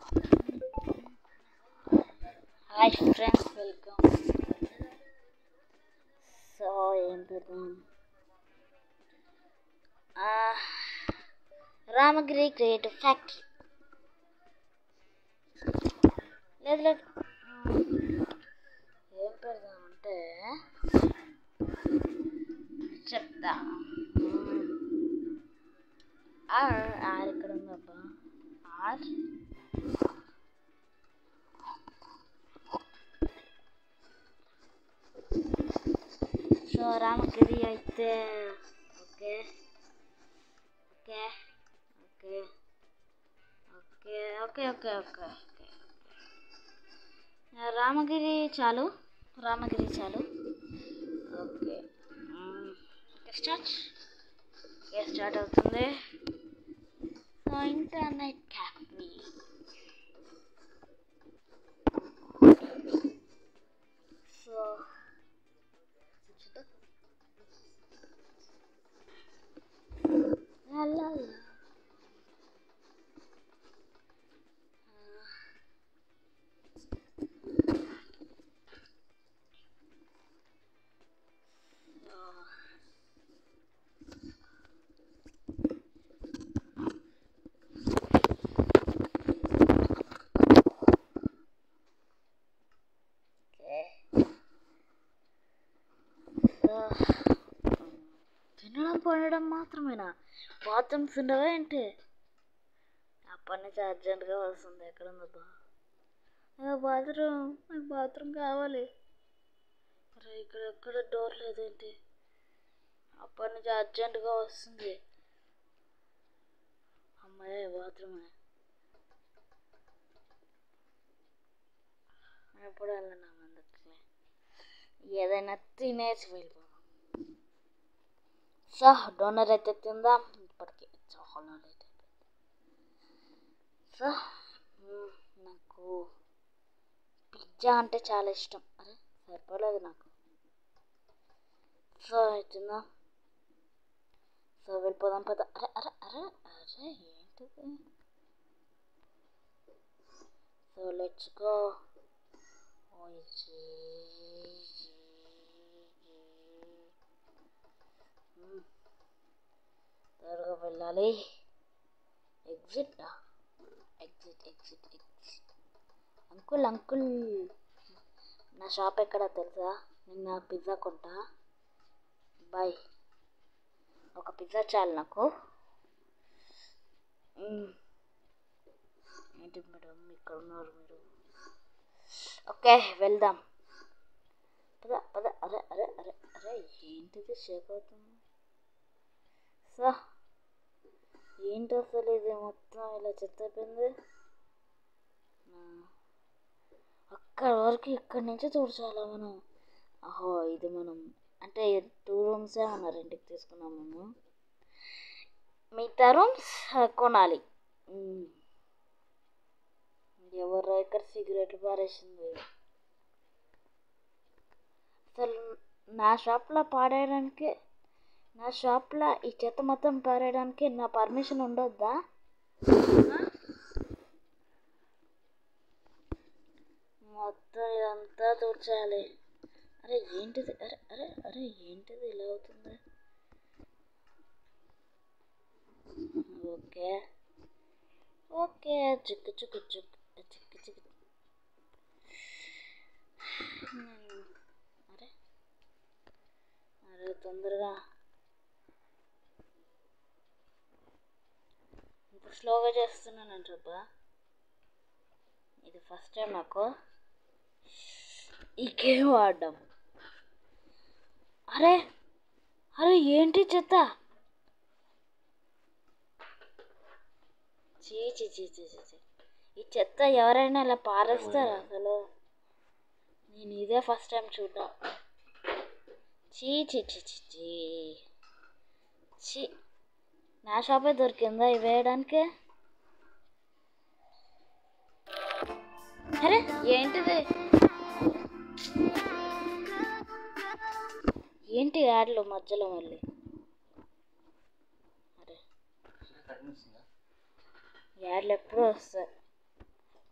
Hi friends welcome so ఏం పెడదాం ఆ, రామగిరి క్రియేటివ్ ఫ్యాక్టరీ లేదు లేదు ఏం పెడదాం అంటే చెప్తా ఆర్ ఆర్ ఇక్కడ ఉందబ్బా ఆర్ సో రామగిరి అయితే okay okay okay okay okay okay okay okay Ramagiri చాలు రామగిరి చాలు okay hmm. Okay start okay start అవుతుంది సో ఇంటర్నెట్ క్యాఫే సో చూద్దాం La la la. తినడం పడడం మాత్రమేనా బాత్రూమ్స్ ఉండవా ఏంటి అప్పటి నుంచి అర్జెంటుగా వస్తుంది ఎక్కడ ఉందబ్బా బాత్రూమ్ నాకు బాత్రూమ్ కావాలి అరే ఇక్కడ ఎక్కడ డోర్ లేదేంటి అప్పటి నుంచి అర్జెంటుగా వస్తుంది అమ్మాయి బాత్రూమే ఎప్పుడు వెళ్ళినా అందుకే ఏదైనా తినేసి వెళ్ళిపోదాం సో డోనర్ అయితే తిందాం ఇప్పటికి చాలా లేట్ అయిపోయింది సో మ్, నాకు పిజ్జా అంటే చాలా ఇష్టం అరే సరిపోలేదు నాకు సో తిందాం సో వెళ్ళిపోదాం పద అరే అరే అరే అరే ఏంటిది సో లెట్స్ గో త్వరగా వెళ్ళాలి exit exit exit exit uncle uncle నా షాప్ ఎక్కడ తెలుసా నిన్న పిజ్జా కొంటా బాయ్ ఒక పిజ్జా చాలు నాకు మ్మ్. ఏంటి మేడం ఇక్కడ ఉన్నారు మీరు ఓకే వెళ్దాం పద పద అరే అరే అరే అరే ఏంటిది షేక్ అవుతుంది సో ఏంటి అసలు ఇది మొత్తం ఇలా చెత్త అయిపోయింది నా- అక్కడ వరకు ఇక్కడి నుంచి చూడాలా మనం అహో ఇది మనం అంటే టూ రూమ్సే మన రెంట్కి తీసుకున్నాం మేము మిగతా రూమ్స్ కొనాలి మ్మ్. ఎవరో ఇక్కడ సిగరెట్లు పారేసింది అసలు నా షాప్లో పాడేయడానికి నా షాప్లో ఈ చెత్త మొత్తం పారేయడానికి నా పర్మిషన్ ఉండొద్దా ఆ? మొత్తం ఇదంతా తూర్చేయాలి అరే ఏంటిది అరే అరే అరే ఏంటిది ఇలా అవుతుంది ఓకే ఓకే చిక్కు చిక్కు చిక్కు చిక్కు చిక్కు హ్మ్. అరే అరే తొందరగా ఇంత స్లోగా చేస్తున్నానంటబ్బా ఇది ఫస్ట్ టైం నాకు ఈ గేమ్ ఆడడం అరే అరే ఏంటి చెత్త చీ చీ చీ చీ చీ చీ. ఈ చెత్త ఎవరైనా ఇలా పారేస్తారా అసలు నేను ఇదే ఫస్ట్ టైం చూడడం చీ చీ చీ చీ చీ చీ నా షాపే దొరికిందా ఇవి వేయడానికి అరే ఏంటిది ఏంటి యాడ్లు మధ్యలో మళ్ళీ అరే యాడ్లు ఎప్పుడూ వస్తాయి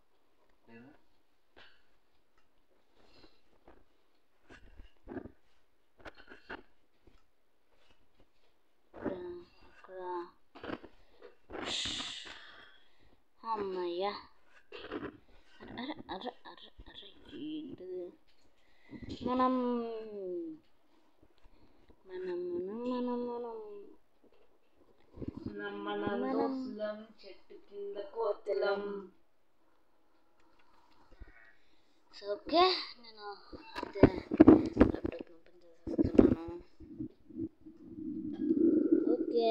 ఇంకా అమ్మయ్యా అరే అరే అరే అరే ఏంటిది మనం మనం మనం మనం మనం మనం మన దోస్తులం చెట్టు కింద కోతులం సో ఓకే నేను అయితే ల్యాప్టాప్ ఓపెన్ చేసేస్తున్నాను ఓకే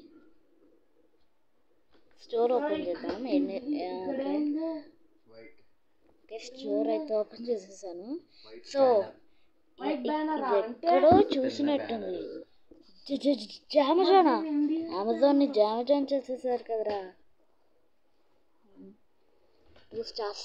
స్టోర్ ఓపెన్ చేద్దాం ఎన్ని ఆ, ఓకే వైట్ ఓకే స్టోర్ అయితే ఓపెన్ చేసేసాను వైట్ సో White ఇది banner ఆ అంటే? ఎక్కడో చూసినట్టుంది జ- జ- జ- జామజానా అమెజాన్ని జామజాన్ చేసేసారు కదరా టూ స్టార్స్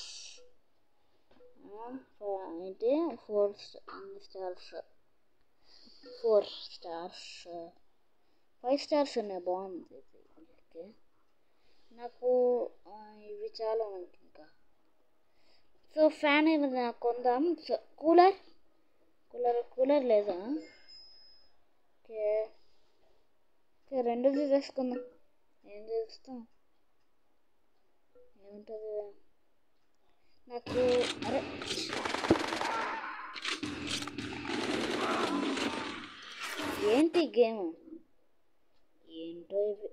ఏంటి four stars four stars five stars ఉన్నాయి బాగుంది ఇది ఓకే నాకు ఆ, ఇవి చాలా మనకి ఇంకా సో ఫ్యాన్ ఏమైనా కొందాం సో కూలర్ కూలర్ కూలర్ లేదా ఓకే ఓకే రెండు తీసేసుకుందాం ఏం చేస్తాం ఏముంటుంది నాకు అరే ఏంటి గేమ్ ఏంటో ఇవి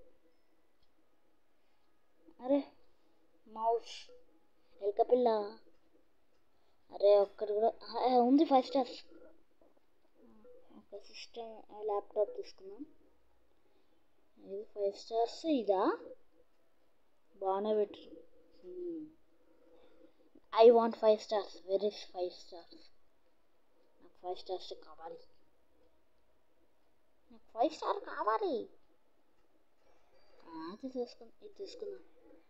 అరే మౌస్ ఎలక పిల్ల అరే ఒక్కటి కూడా ఆ, ఉంది ఫైవ్ స్టార్స్ ఒక సిస్టమ్ ల్యాప్టాప్ తీసుకున్నాం ఇది ఫైవ్ స్టార్స్ ఇదా బాగానే పెట్టు I want five stars very five stars నాకు ఫైవ్ స్టార్స్ కావాలి నాకు ఫైవ్ స్టార్ కావాలి ఆ, ఇది తీసుకుందాం ఇది తీసుకుందాం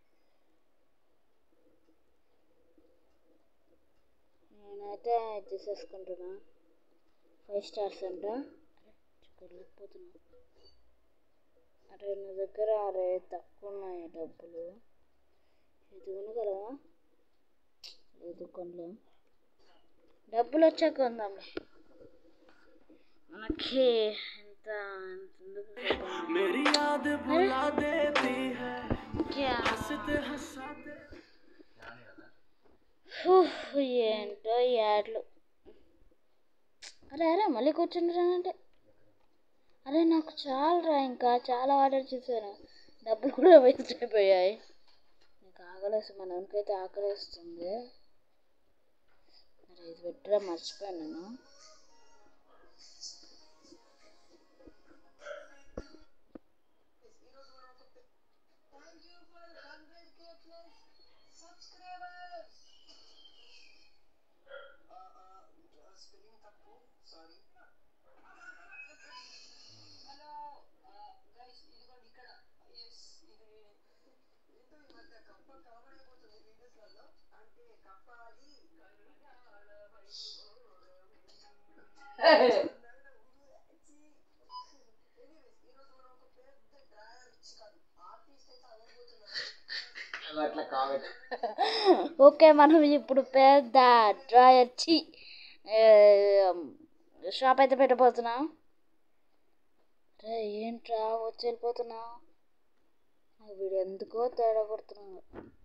నేనైతే ఇది తీసేసుకుంటున్నా ఫైవ్ స్టార్స్ అంట వెళ్ళిపోతున్నా అరే నా దగ్గర అరే తక్కువ ఉన్నాయి డబ్బులు ఇది కొనగలవా లేదు కొనలేం డబ్బులు వచ్చాక కొందాంలే మనకి ఎంత ఎంత ఎందుకు సరిపోయింది? मेरी याद भुला देती है క్యా? हंसते हंसाते నానే కదా ఉఫ్, ఏంటో ఈ యాడ్లు అరే అరే మళ్ళీ కూర్చుంటానంటే అరే నాకు చాలరా ఇంకా చాలా ఆర్డర్ చేశాను డబ్బులు కూడా వేస్ట్ అయిపోయాయి నీకు ఆకలేస్తుంది మన మనకైతే ఆకలేస్తుంది అరే ఇది పెట్టరా మర్చిపోయాను నేను అట్లా కామెంట్ ఓకే మనం ఇప్పుడు పెద్ద డ్రాయర్ చి షాప్ అయితే పెట్టబోతున్నాం రే ఏంట్రా వచ్చి వెళ్ళిపోతున్నావు నాకు వీడు ఎందుకో తేడా కొడుతున్నాడు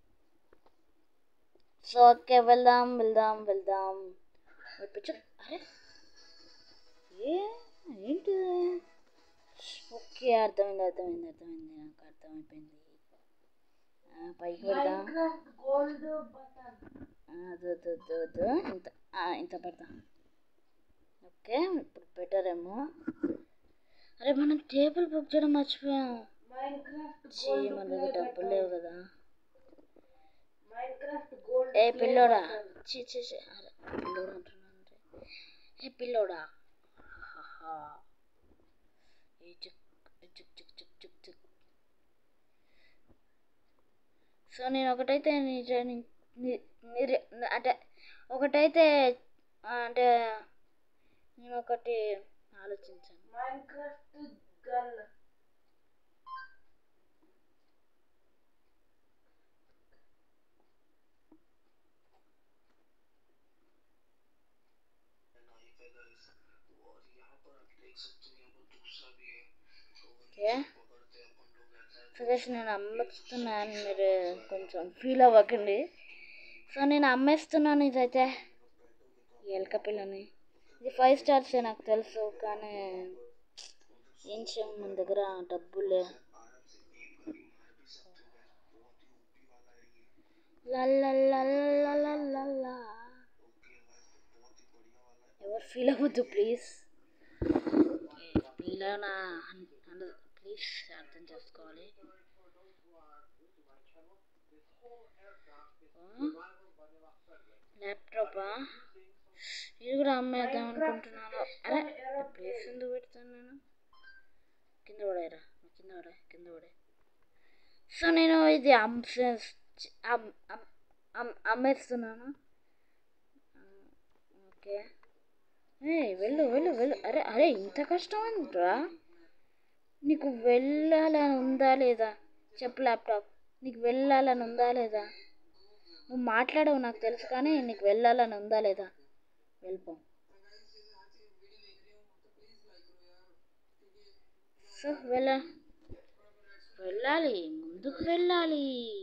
సో ఓకే వెళ్దాం వెళ్దాం వెళ్దాం పిచ్చు అరే ఏ ఏంటి ఓకే అర్థమైంది అర్థమైంది అర్థమైంది నాకు అర్థమైపోయింది ఆ, పైకి వెళ్దాం గోల్డ్ బటన్ వద్దు వద్దు వద్దు వద్దు ఇంత ఆ, ఇంత పెడదాం ఓకే ఇప్పుడు బెటర్ ఏమో అరే మనం టేబుల్ బుక్ చేయడం మర్చిపోయాం మైన్ క్రాఫ్ట్ చీ మన దగ్గర డబ్బులు లేవు కదా మైన్ క్రాఫ్ట్ గోల్డ్ ఏ పిల్లోడా చీ చీ చీ అరే పిల్లోడా అంటున్నాను రే. ఏ పిల్లోడా హాహా. ఏ చిక్ ఏ చిక్ చిక్ చిక్ చిక్ చిక్ సో నేను ఒకటైతే నిజ ని- ని- నిర- అంటే ఒకటైతే ఆ, అంటే నేను ఒకటి ఆలోచించాను మైన్ క్రాఫ్ట్ గన్ नाई पे गाइस और यहाँ पर आप देख सकते हो यहाँ पर दूसरा भी है तो क्या? पकड़ते अपन సజెస్ నేను అమ్మేస్తున్నాను మీరు కొంచెం ఫీల్ అవ్వకండి సో నేను అమ్మేస్తున్నాను ఇదైతే ఈ ఎలక పిల్లని ఇది ఫైవ్ స్టార్స్ నాకు తెలుసు కానీ ఏం చేయం మన దగ్గర డబ్బులు లేవు లల్లల్లల్లల్లల్లల్లా. ఎవరు ఫీల్ అవ్వద్దు ప్లీజ్ మీలో నా ప్లీజ్ అర్థం చేసుకోవాలి ల్యాప్టాపా ఇది కూడా అమ్మేద్దాం అనుకుంటున్నాను అరే ప్లేస్ ఎందుకు పెడతాను నేను కింద పడేరా కింద పడే కింద పడే సో నేను ఇది అమ్సే అమ్- అమ్- అమ్- అమ్మేస్తున్నాను ఓకే ఏ వెళ్ళు వెళ్ళు వెళ్ళు అరే అరే ఇంత కష్టం ఏంట్రా నీకు వెళ్ళాలని ఉందా లేదా చెప్పు ల్యాప్టాప్ నీకు వెళ్ళాలని ఉందా లేదా నువ్వు మాట్లాడవు నాకు తెలుసు కానీ నీకు వెళ్ళాలని ఉందా లేదా వెళ్ళిపో సో వెళ్ళ వెళ్ళాలి ముందుకు వెళ్ళాలి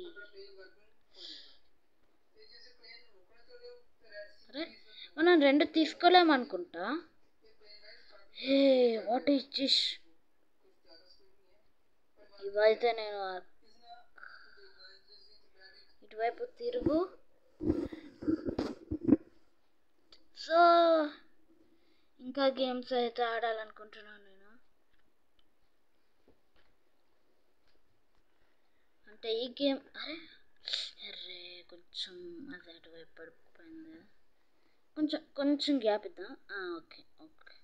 అరే మనం రెండు తీసుకోలేమనుకుంటా హే వాట్ ఈస్ దిస్ ఇవైతే నేను ఇటువైపు తిరుగు సో ఇంకా గేమ్స్ అయితే ఆడాలనుకుంటున్నాను నేను అంటే ఈ గేమ్ అరే అరే కొంచెం అది అటువైపు పడిపోయింది కొంచెం కొంచెం గ్యాప్ ఇద్దాం ఆ, ఓకే ఓకే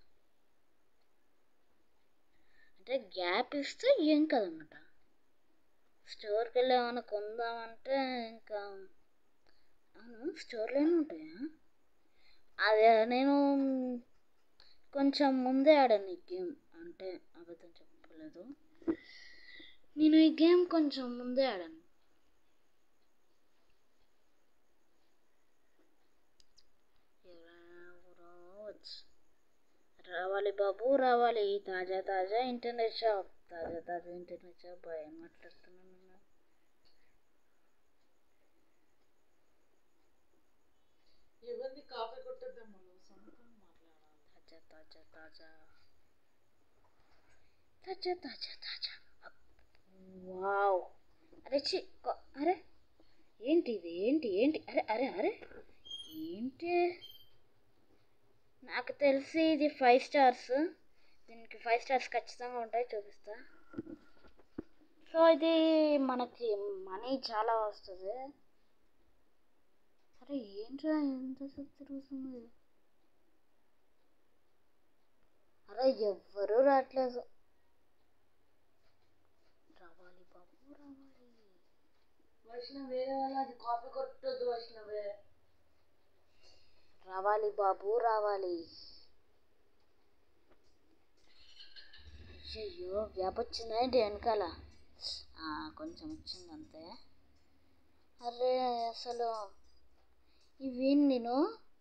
అంటే గ్యాప్ ఇస్తే ఏం కదన్నమాట స్టోర్కి వెళ్ళి ఏమైనా కొందామంటే ఇంకా అవును స్టోర్లోనే ఉంటాయా అదే నేను కొంచెం ముందే ఆడాను ఈ గేమ్ అంటే అబద్ధం చెప్పలేదు నేను ఈ గేమ్ కొంచెం ముందే ఆడాను ఎవరో వచ్చి రావాలి బాబు రావాలి తాజా తాజా ఇంటర్నెట్ షాప్ తాజా తాజా ఇంటర్నెట్ షాప్ బాయ్ అని మాట్లాడుతున్నాను నేను. ఎవరిని కాపీ కొట్టద్దాం మనం సొంతంగా మాట్లాడాలి తాజా తాజా తాజా తాజా తాజా తాజా వావ్ అరే చి కొ- అరే ఏంటి ఇది ఏంటి ఏంటి అరే అరే అరే ఏంటి నాకు తెలిసి ఇది ఫైవ్ స్టార్స్ దీనికి ఫైవ్ స్టార్స్ ఖచ్చితంగా ఉంటాయి చూపిస్తా సో ఇది మనకి మనీ చాలా వస్తుంది అరే ఏంట్రా ఎంతసేపు తిరుగుతుంది అరే ఎవ్వరూ రావట్లేదు రావాలి బాబు రావాలి వైష్ణవ్ వేరే వాళ్ళ అది కాపీ కొట్టద్దు వైష్ణవే రావాలి బాబు రావాలి అయ్యో గ్యాప్ వచ్చిందా ఏంటి వెనకాల ఆ, కొంచెం వచ్చింది అంతే అరే అసలు ఇవి నేను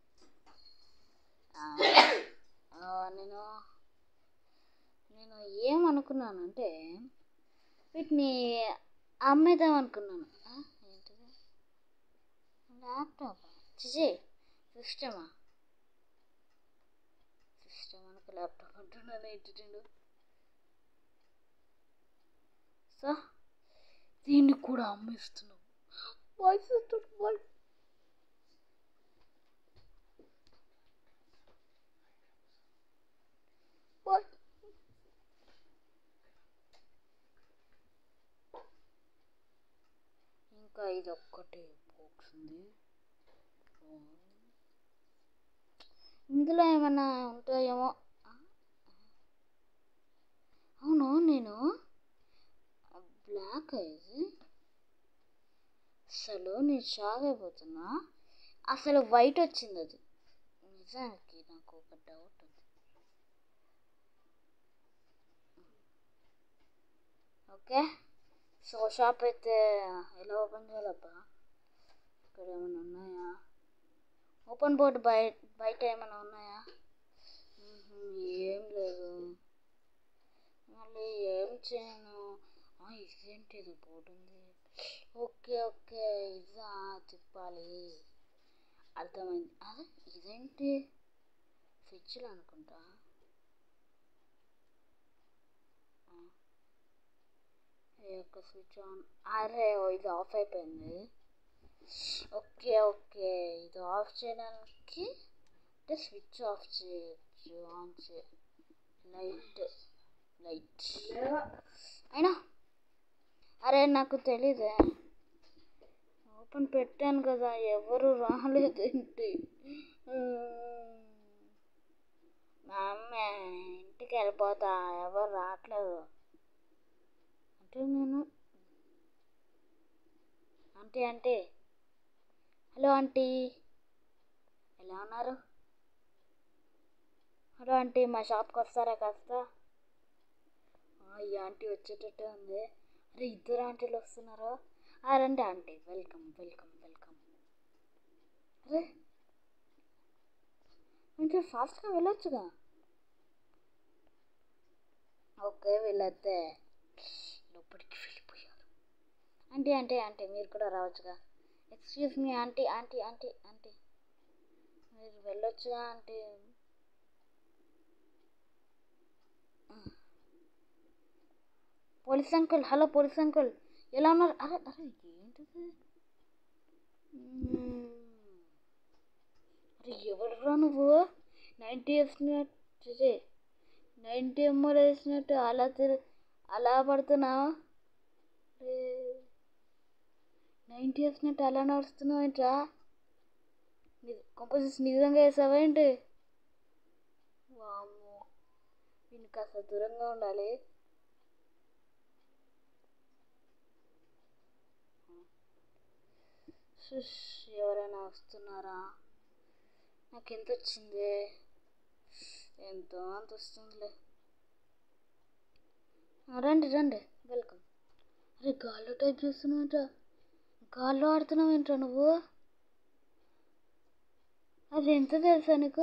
ఆ, ఆ, నేను నేను ఏమనుకున్నానంటే వీటిని అమ్మేద్దాం అనుకున్నాను ఆ, ఏంటిది ల్యాప్టాప్ చిచి సిస్టమా సిస్టమ్ అనుకు ల్యాప్టాప్ అంటున్నాను ఏంటి నేను సో దీన్ని కూడా అమ్మేస్తున్నాం వాయిస్ వాయిస్ వాయిస్ ఇంకా ఇది ఒక్కటి బాక్స్ ఉంది ఇందులో ఏమైనా ఉంటాయేమో ఆ? అవును నేను బ్లాక్ అయ్యి అసలు నేను షాక్ అయిపోతున్నా అసలు వైట్ వచ్చింది అది నిజానికి నాకు ఒక డౌట్ ఉంది ఓకే సో షాప్ అయితే ఎలా ఓపెన్ చేయాలబ్బా ఇక్కడ ఏమైనా ఉన్నాయా ఓపెన్ బోర్డు బయ బయట ఏమైనా ఉన్నాయా మ్మ్హ్మ్, ఏం లేదు మళ్ళీ ఏం చేయను ఆ, ఇదేంటి ఏంటి ఇది బోర్డు ఉంది ఓకే ఓకే ఇదా తిప్పాలి అర్థమైంది అదే ఇదేంటి ఫ్రిడ్జ్లో అనుకుంటా ఆ. ఈ యొక్క స్విచ్ ఆన్ అరే ఓ ఇది ఆఫ్ అయిపోయింది ఓకే ఓకే ఇది ఆఫ్ చేయడానికి అంటే స్విచ్ ఆఫ్ చేయొచ్చు ఆన్ చే లైట్ లైట్ అయినా అరే నాకు తెలీదే ఓపెన్ పెట్టాను కదా ఎవరు రాలేదు ఏంటి మా అమ్మ ఇంటికి వెళ్ళిపోతా ఎవరు రావట్లేదు అంటే నేను ఆంటీ ఆంటీ హలో ఆంటీ ఎలా ఉన్నారు హలో ఆంటీ మా షాప్కి వస్తారా కాస్త ఆ, ఈ ఆంటీ వచ్చేటట్టే ఉంది అరే ఇద్దరు ఆంటీలు వస్తున్నారు ఆ, రండి ఆంటీ వెల్కమ్ వెల్కమ్ వెల్కమ్ అరే కొంచెం ఫాస్ట్గా వెళ్ళొచ్చుగా ఓకే వీళ్ళైతే లోపలికి వెళ్ళిపోయారు ఆంటీ ఆంటీ ఆంటీ మీరు కూడా రావచ్చుగా excuse me aunty aunty aunty aunty మీరు వెళ్ళొచ్చుగా aunty police uncle hello police uncle ఎలా ఉన్నారు అరే అరే ఏంటిది మ్మ్. అరే ఎవడురా నువ్వు నైంటీ వేసినట్టు నైంటీ ఎంఎల్ వేసినట్టు అలా తిరు అలా పడుతున్నావు నైంటీ వేసినట్టు అలా నడుస్తున్నావు ఏంట్రా కంపోజిషన్ నిజంగా వేసావా ఏంటి వామ్మో వీనికి కాస్త దూరంగా ఉండాలి షుష్ ఎవరైనా వస్తున్నారా నాకు ఎంత వచ్చింది ఎంతో అంత వస్తుందిలే ఆ, రండి రండి వెల్కమ్ అరే గాల్లో టైప్ చేస్తున్నావుంట గాల్లో ఆడుతున్నావు ఏంట్రా నువ్వు అది ఎంత తెలుసా నీకు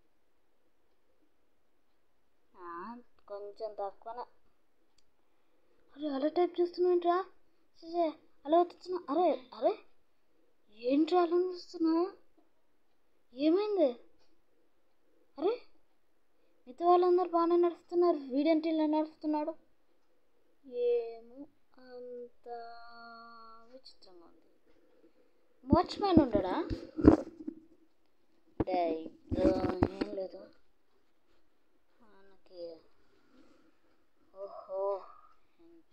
ఆ, కొంచెం తక్కువనే అరే అలా టైప్ చేస్తున్నావు ఏంట్రా సరే అలా వస్తున్నా అరే అరే ఏంట్రా అలా చూస్తున్నావు ఏమైంది అరే మిగతా వాళ్ళందరూ బాగానే నడుస్తున్నారు వీడేంటి ఇలా నడుస్తున్నాడు ఏమో అంత విచిత్రంగా ఉంది వాచ్మ్యాన్ ఉండడా అంటే ఇప్పుడు ఏం లేదు మనకి ఓహో ఎంత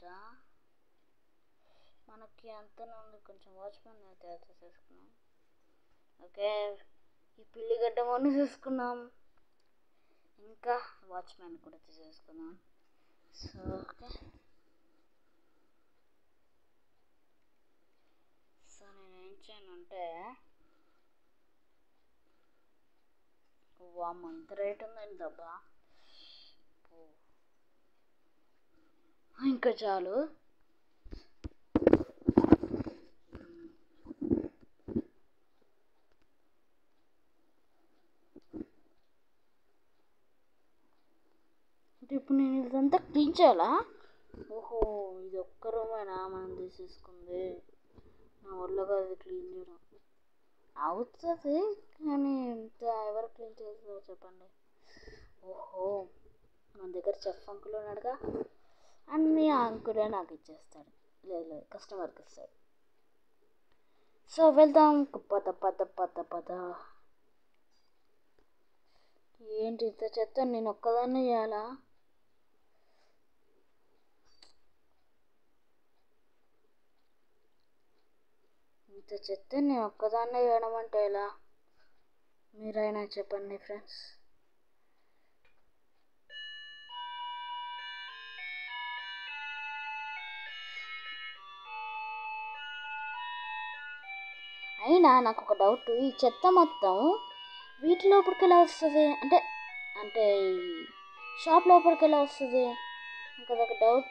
మనకి అంతనే ఉంది కొంచెం వాచ్మెన్ తయారు చేసేసుకున్నాం ఓకే ఈ పిల్లి గడ్డమని చూసుకున్నాం ఇంకా వాచ్మెన్ కూడా తీసేసుకున్నాం సో ఓకే సో నేను ఏం చేయనంటే వామ్మ ఇంత రేట్ ఉందండి దబ్బా ఓ. ఇంకా చాలు అంటే ఇప్పుడు నేను ఇదంతా క్లీన్ చేయాలా ఓహో ఇది ఒక్క రూమేనా మనం తీసేసుకుంది నా వల్ల కాదు క్లీన్ చేయడం అవుతుంది కానీ ఇంత ఎవరు క్లీన్ చేస్తారో చెప్పండి ఓహో మన దగ్గర చెఫ్ అంకుల్ ఉన్నాడుగా అన్నీ ఆ అంకులే నాకు ఇచ్చేస్తాడు లేదు లేదు కస్టమర్కి ఇస్తాడు సో వెళ్దాం పద పద పద పద ఏంటి ఇంత చెత్త నేను ఒక్కదాన్నే చేయాలా ఇంత చెత్త నేను ఒక్కదాన్నే చేయడం అంటే ఎలా మీరైనా చెప్పండి ఫ్రెండ్స్ అయినా నాకు ఒక డౌట్ ఈ చెత్త మొత్తం వీటి లోపలికి ఎలా వస్తుంది అంటే అంటే ఈ షాప్ లోపలికి ఎలా వస్తుంది నాకు అదొక డౌట్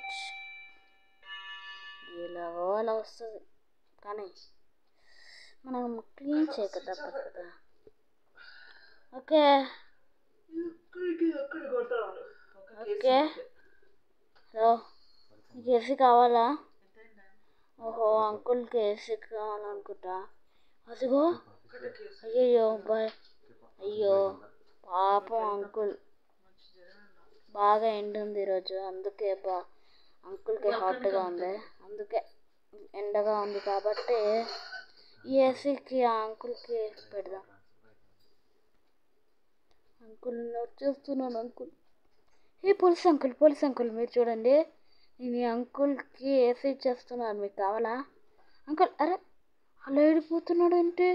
ఎలాగో అలా వస్తుంది కానీ మనం క్లీన్ చేయక తప్పదు కదా ఓకే ఇక్కడికి అక్కడ కొట్టాలి ఓకే హలో నీకు ఏసీ కావాలా ఎంత ఓహో అంకుల్కి ఏసీ కావాలనుకుంటా అదిగో అయ్యయ్యో బాయ్ అయ్యో పాపం అంకుల్ బాగా ఎండ ఉంది ఈరోజు అందుకే బా అంకుల్కి హాట్గా ఉంది అందుకే ఎండగా ఉంది కాబట్టి ఈ ఏసీకి ఆ అంకుల్కి పెడదాం అంకుల్ వచ్చేస్తున్నాను అంకుల్ ఏ పోలీస్ అంకుల్ పోలీస్ అంకుల్ మీరు చూడండి నేను ఈ అంకుల్కి ఏసీ ఇచ్చేస్తున్నాను మీకు కావాలా అంకుల్ అరే అలా వెళ్ళిపోతున్నాడు ఏంటి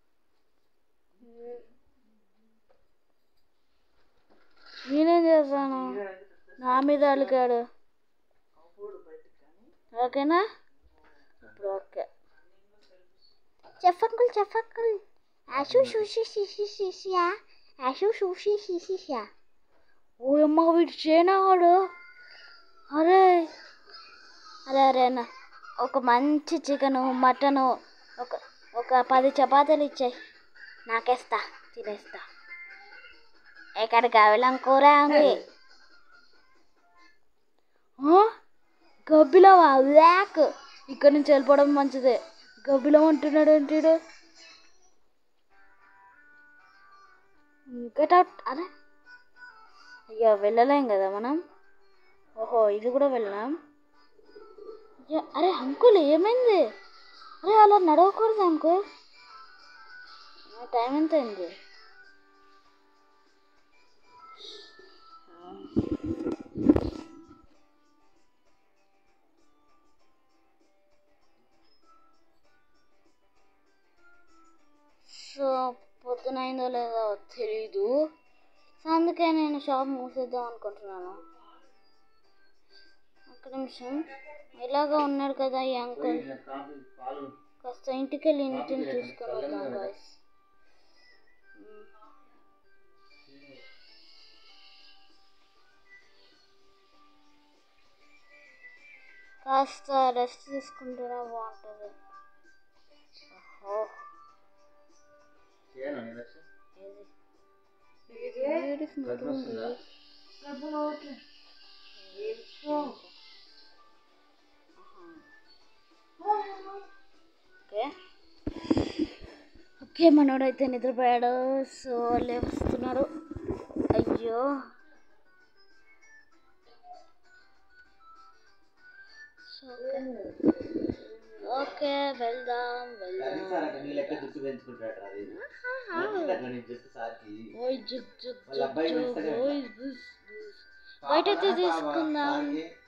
నేనేం చేస్తాను నా మీద అలిగాడు ఓకేనా ఇప్పుడు okay chef uncle chef uncle ఆషు షూషి షిషి షిషియా ఆషు షూషి షిషిషియా ఓ అమ్మ వీడు చేయనాడు అరే అరే అరే అన్న ఒక మంచి చికెను మటను ఒక ఒక పది చపాతీలు ఇచ్చాయి నాకేస్తా తినేస్తా ఎక్కడికి వెళ్ళాం కూర ఉంది గబ్బిలవా వ్యాక్ ఇక్కడ నుంచి వెళ్ళిపోవడం మంచిదే గబ్బిలం అంటున్నాడు ఏంటిడు గెట్ అవుట్ అరే అయ్యో వెళ్ళలేం కదా మనం ఓహో ఇది కూడా వెళ్ళాం అయ్యో, అరే అంకుల్ ఏమైంది అరే అలా నడవకూడదు అంకుల్ ఆ, టైం ఎంత అయింది సో పొద్దున అయిందో లేదో తెలీదు సో అందుకే నేను షాప్ మూసేద్దాం అనుకుంటున్నాను ఒక్క నిమిషం ఇలాగా ఉన్నాడు కదా ఈ అంకుల్ కాఫీ పాలు కాస్త ఇంటికి వెళ్ళి ఇంటిని చూసుకొని వద్దాం గాయస్ కాస్త రెస్ట్ తీసుకుంటేనే బాగుంటుంది ఓహో చేయను నేను వచ్చి ఏది ఏది స్మెల్ ఉంది? ఓకే ఓకే మనోడైతే నిద్రపోయాడు సో లేస్తున్నాడు అయ్యో సో ఓకే ఓకే వెళ్దాం వెళ్దాం సార్ అక్కడ నీ లెక్క జుట్టు పెంచుకుంటాడు అది నచ్చింది అక్కడ నీ జుట్టు సార్కి ఓయ్ జుక్ జుక్ వాళ్ళ జుక్ అబ్బాయి జుక్ పెంచుతాడే ఓయ్ బుస్ బుస్ బయటైతే తీసుకుందాం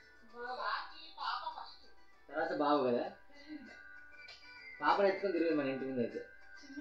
తర్వాత బావు కదా పాపను ఎత్తుకొని తిరిగి మన ఇంటి ముందు అయితే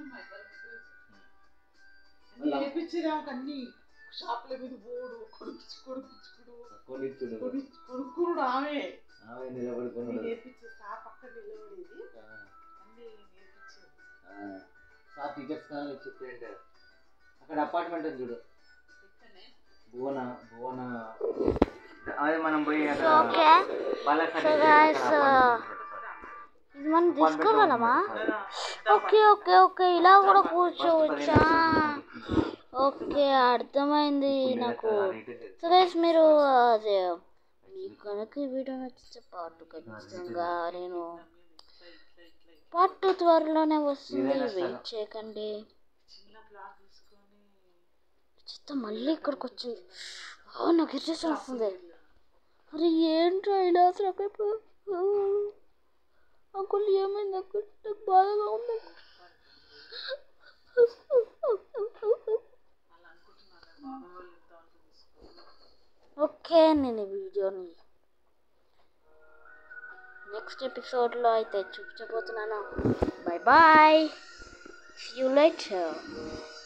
నేర్పించినా అన్ని షాపుల మీద పోడు కొడుకు కొడుకుడు కొనిచ్చుడు కొడుకుడు ఆమె ఆమె నిలబడుకున్నాడు నేర్పించే ఆ పక్క నిలబడేది అన్ని నేర్పించేది ఆ టికెట్స్ కానీ చెప్పి అక్కడ అపార్ట్మెంట్ ఉంది చూడు ఎక్కనే భువన భువన అదే మనం పోయి so okay So guys, uh, ఇది మనం తీసుకోగలమా ఓకే ఓకే ఓకే ఇలా కూడా కూర్చోవచ్చా ఓకే అర్థమైంది నాకు సో గైస్ మీరు అదే మీకు కనుక ఈ వీడియో నచ్చితే పార్ట్ ఖచ్చితంగా నేను పార్ట్ త్వరలోనే వస్తుంది వెయిట్ చేయకండి చిన్న బ్లాక్ తీసుకొని చెత్త మళ్ళీ ఇక్కడికి వచ్చింది ఓ నాకు ఇరిటేషన్ వస్తుంది అరే ఏంట్రా ఇలా అసలు అంకుల్ ఏమైంది అంకుల్ నాకు బాధగా ఉంది ఓకే నేను ఈ వీడియోని నెక్స్ట్ ఎపిసోడ్లో అయితే చూపించబోతున్నాను bye bye see you lighter